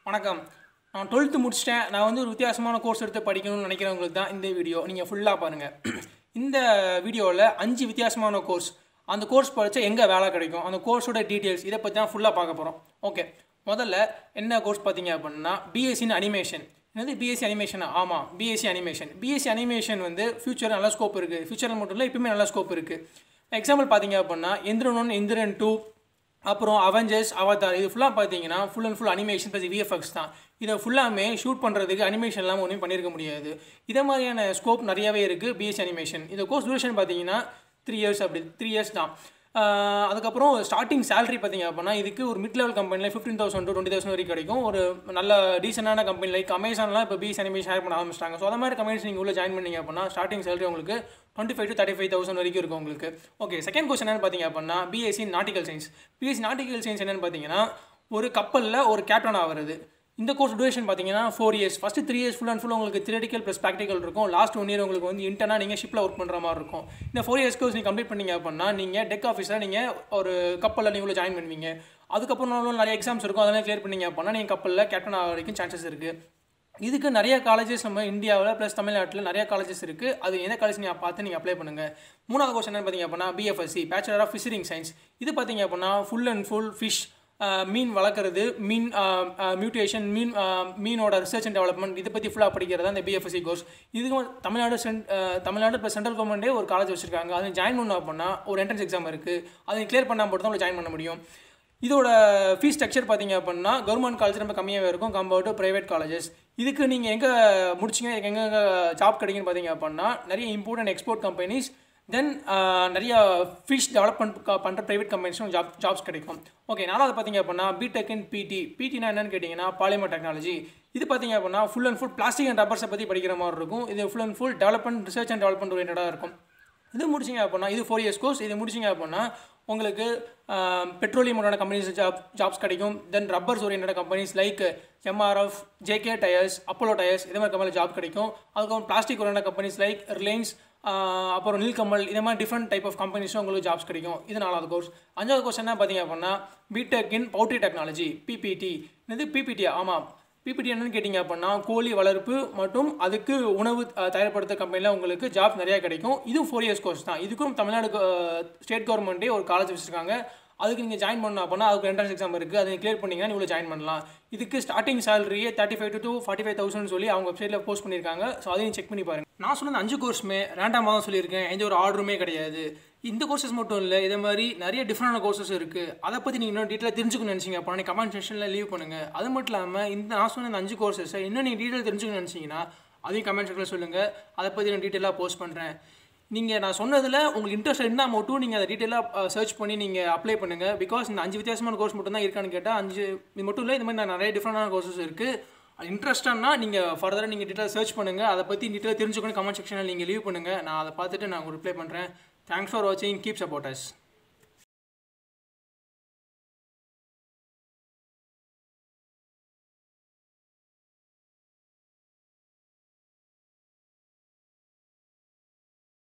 வணக்கம் நான் டுவெல்த்து முடிச்சிட்டேன் நான் வந்து ஒரு வித்தியாசமான கோர்ஸ் எடுத்து படிக்கணும்னு நினைக்கிறவங்களுக்கு தான் இந்த வீடியோ நீங்கள் ஃபுல்லாக பாருங்கள் இந்த வீடியோவில் அஞ்சு வித்தியாசமான கோர்ஸ் அந்த கோர்ஸ் படித்தா எங்கே வேலை கிடைக்கும் அந்த கோர்ஸோட டீட்டெயில்ஸ் இதை பற்றி தான் ஃபுல்லாக பார்க்க போகிறோம் ஓகே முதல்ல என்ன கோர்ஸ் பார்த்தீங்க அப்படின்னா பிஎஸ்சின் அனிமேஷன் என்னது பிஎஸ்சி அனிமேஷனா ஆமாம் பிஎஸ்சி அனிமேஷன் பிஎஸ்சி அனிமேஷன் வந்து ஃபியூச்சர் நல்ல ஸ்கோப் இருக்குது ஃபியூச்சரில் மட்டும் இல்லை இப்பவுமே நல்ல ஸ்கோப் இருக்குது எக்ஸாம்பிள் பார்த்தீங்க அப்படின்னா எந்திரன் ஒன் எந்திரன் டூ அப்புறம் அவெஞ்சர்ஸ் அவதார் இது ஃபுல்லாக பார்த்தீங்கன்னா full and full animation plus VFX தான் இதை ஃபுல்லாமே ஷூட் பண்ணுறதுக்கு அனிமேஷன் இல்லாமல் ஒன்றும் பண்ணியிருக்க முடியாது இதே மாதிரியான ஸ்கோப் நிறையவே இருக்குது பிஎஸ்சி அனிமேஷன் இந்த கோர்ஸ் டியூரேஷன் பார்த்தீங்கன்னா த்ரீ இயர்ஸ் அப்படி த்ரீ இயர்ஸ் தான் ஆஹ் அதுக்கப்புறம் ஸ்டார்டிங் சேலரி பார்த்தீங்க அப்படின்னா இதுக்கு ஒரு மிட் லெவல் கம்பெனியில் fifteen thousand to twenty thousand வரைக்கும் கிடைக்கும் ஒரு நல்ல டீசெண்டான கம்பெனி லைக் அமேசான்லாம் இப்போ பிஎஸ் அனிமேஷன் ஹேர் பண்ண ஆரம்பிச்சிட்டாங்க ஸோ அந்த மாதிரி கம்பெனிஸ் நீங்கள் உள்ள ஜாயின் பண்ணீங்க அப்படின்னா ஸ்டார்டிங் சேலரி உங்களுக்கு twenty five to thirty five thousand வரைக்கும் இருக்கும் உங்களுக்கு ஓகே செகண்ட் கொஸ்டின் என்னன்னு பார்த்தீங்க அப்படின்னா BSc nautical science BSc nautical science என்னன்னு பார்த்தீங்கன்னா ஒரு கப்பலில் ஒரு கேப்டன் ஆகிறது இந்த கோர்ஸ் டியூரேஷன் பார்த்தீங்கன்னா four years first three years full and full உங்களுக்கு தியரிட்டிக்கல் ப்ளஸ் ப்ராக்டிக்கல் இருக்கும் லாஸ்ட் ஒன் இயர் உங்களுக்கு வந்து இன்டர்னாக நீங்கள் ஷிப்பில் ஒர்க் பண்ணுற மாதிரி இருக்கும் இந்த ஃபோர் இயர்ஸ் கோர்ஸ் நீங்கள் கம்ப்ளீட் பண்ணீங்க அப்படின்னா நீங்கள் டெக் ஆஃபீஸில் நீங்கள் ஒரு கப்பலில் நீங்கள் ஜாயின் பண்ணுவீங்க அதுக்கப்புறம் நிறைய எக்ஸாம்ஸ் இருக்கும் அதெல்லாம் கிளியர் பண்ணீங்க அப்படின்னா நீங்கள் கப்பலில் கேப்டன் ஆக வரைக்கும் சான்சஸ் இருக்குது இதுக்கு நிறைய காலேஜஸ் நம்ம இந்தியாவில் ப்ளஸ் தமிழ்நாட்டில் நிறைய காலேஜஸ் இருக்குது அது எந்த காலேஜ் நீங்கள் பார்த்து நீங்கள் அப்ளை பண்ணுங்கள் மூணாவது கொஸ்டின் என்ன பார்த்தீங்க அப்படின்னா BFSc bachelor of fisheries science இது பார்த்தீங்க அப்படின்னா ஃபுல் அண்ட் ஃபுல் ஃபிஷ் மீன் வளர்க்குறது மீன் மியூட்டேஷன் மீன் மீனோட ரிசர்ச் அண்ட் டெவலப்மெண்ட் இதை பற்றி ஃபுல்லாக படிக்கிறது அந்த பிஎஃப்எஸ்சி கோர்ஸ் இதுக்கும் தமிழ்நாடு சென்ட் தமிழ்நாடு ப்ளஸ் சென்ட்ரல் கவர்மெண்ட்டே ஒரு காலேஜ் வச்சிருக்காங்க அதை ஜாயின் பண்ணோம் அப்படின்னா ஒரு என்ட்ரன்ஸ் எக்ஸாம் இருக்குது அதை கிளியர் பண்ணால் மட்டும் தான் ஜாயின் பண்ண முடியும் இதோட ஃபீஸ் ஸ்ட்ரக்சர் பார்த்தீங்க அப்படின்னா கவர்மெண்ட் காலேஜ் ரொம்ப கம்மியாகவே இருக்கும் கம்பேர்ட் டு ப்ரைவேட் காலேஜஸ் இதுக்கு நீங்கள் எங்கே முடிச்சிங்க எங்கே ஜாப் கிடைக்குன்னு பார்த்தீங்க அப்படின்னா நிறைய இம்போர்ட் எக்ஸ்போர்ட் கம்பெனிஸ் தென் நிறைய ஃபிஷ் டெவலப்மெண்ட் பண்ணுற ப்ரைவேட் கம்பெனிஸும் ஜாப் ஜாப்ஸ் கிடைக்கும் ஓகே நாலாவது பார்த்தீங்க அப்படின்னா பிடெக் இன் பிடி பிடினா என்னன்னு கேட்டிங்கன்னா பாலிமர் டெக்னாலஜி இது பார்த்தீங்க அப்படின்னா full and full plastic and ரப்பர்ஸை பற்றி படிக்கிற மாதிரி இருக்கும் இது full and full development research and development ஓரியன்டாக இருக்கும் இது முடிச்சிங்க அப்படின்னா இது ஃபோர் இயர்ஸ் கோர்ஸ் இது முடிச்சிங்க அப்படின்னா உங்களுக்கு பெட்ரோலியமோட கம்பெனிஸ் ஜாப் ஜாப்ஸ் கிடைக்கும் then rubbers orient companies like MRF JK tyres Apollo tyres இதே மாதிரி கம்பெனியில் ஜாப் கிடைக்கும் அதுக்கப்புறம் plastic orient companies like Reliance அப்புறம் நீல்கமல் இதே மாதிரி டிஃப்ரெண்ட் டைப் ஆஃப் கம்பெனிஸும் உங்களுக்கு ஜாப்ஸ் கிடைக்கும் இது நாலாவது கோர்ஸ் அஞ்சாவது கோர்ஸ் என்ன பார்த்தீங்க அப்படின்னா BTech in poultry technology BPT இது பிபிடியா ஆமாம் பிபிடி என்னன்னு கேட்டிங்க அப்படின்னா கோழி வளர்ப்பு மற்றும் அதுக்கு உணவு தயார்படுத்த கம்பெனியில் உங்களுக்கு ஜாப் நிறையா கிடைக்கும் இதுவும் ஃபோர் இயர்ஸ் கோர்ஸ் தான் இதுக்கும் தமிழ்நாடு ஸ்டேட் கவர்மெண்ட்டே ஒரு காலேஜ் வச்சுருக்காங்க அதுக்கு நீங்கள் ஜாயின் பண்ணணும் அப்படின்னா அதுக்கு என்ட்ரன்ஸ் எக்ஸாம் இருக்குது அதை கிளியர் பண்ணிங்கன்னா நீங்கள் ஜாயின் பண்ணலாம் இதுக்கு ஸ்டார்டிங் சேலரியே thirty five to forty five thousand சொல்லி அவங்க வெப்சைட்டில் போஸ்ட் பண்ணியிருக்காங்க ஸோ அதையும் செக் பண்ணி பாருங்கள் நான் சொன்ன அஞ்சு கோர்ஸுமே ரேண்டமாக தான் சொல்லியிருக்கேன் எந்த ஒரு ஆர்டருமே கிடையாது இந்த கோர்சஸ் மட்டும் இல்லை இதே மாதிரி நிறைய டிஃப்ரெண்டான கோர்சஸ் இருக்குது அதை பற்றி நீங்கள் இன்னும் டீட்டெயில் தெரிஞ்சுக்கணும்னு நினச்சிங்க அப்போ நீங்கள் கமெண்ட் செக்ஷனில் லீவ் பண்ணுங்கள் அது மட்டும் இல்லாமல் இந்த நான் சொன்ன இந்த அஞ்சு கோர்சஸை இன்னும் நீங்கள் டீட்டெயில் தெரிஞ்சுக்கணும்னு நினச்சிங்கன்னா அதையும் கமெண்ட் செக்ஷனில் சொல்லுங்கள் அதை பற்றி நான் டீட்டெயிலாக போஸ்ட் பண்ணுறேன் நீங்கள் நான் சொன்னதில் உங்களுக்கு இன்ட்ரெஸ்ட் இருந்தால் மட்டும் நீங்கள் அதை டீட்டெயிலாக சர்ச் பண்ணி நீங்கள் அப்ளை பண்ணுங்கள் பிகாஸ் இந்த அஞ்சு வித்தியாசமான கோர்ஸ் மட்டும் தான் இருக்கான்னு கேட்டால் அஞ்சு இது மட்டும் இல்லை இது மாதிரி நான் நிறைய டிஃப்ரெண்டான கோர்சஸ் இருக்குது அது இன்ட்ரெஸ்டானா நீங்கள் ஃபர்தராக நீங்கள் டீட்டெயில் சர்ச் பண்ணுங்கள் அதை பற்றி டீட்டெயில் தெரிஞ்சுக்கணும் கமெண்ட் செக்ஷனில் நீங்கள் லீவ் பண்ணுங்கள் நான் அதை பார்த்துட்டு நான் ரிப்ளை பண்ணுறேன் தேங்க்ஸ் ஃபார் வாட்சிங் கீப் சப்போர்ட்டர்ஸ்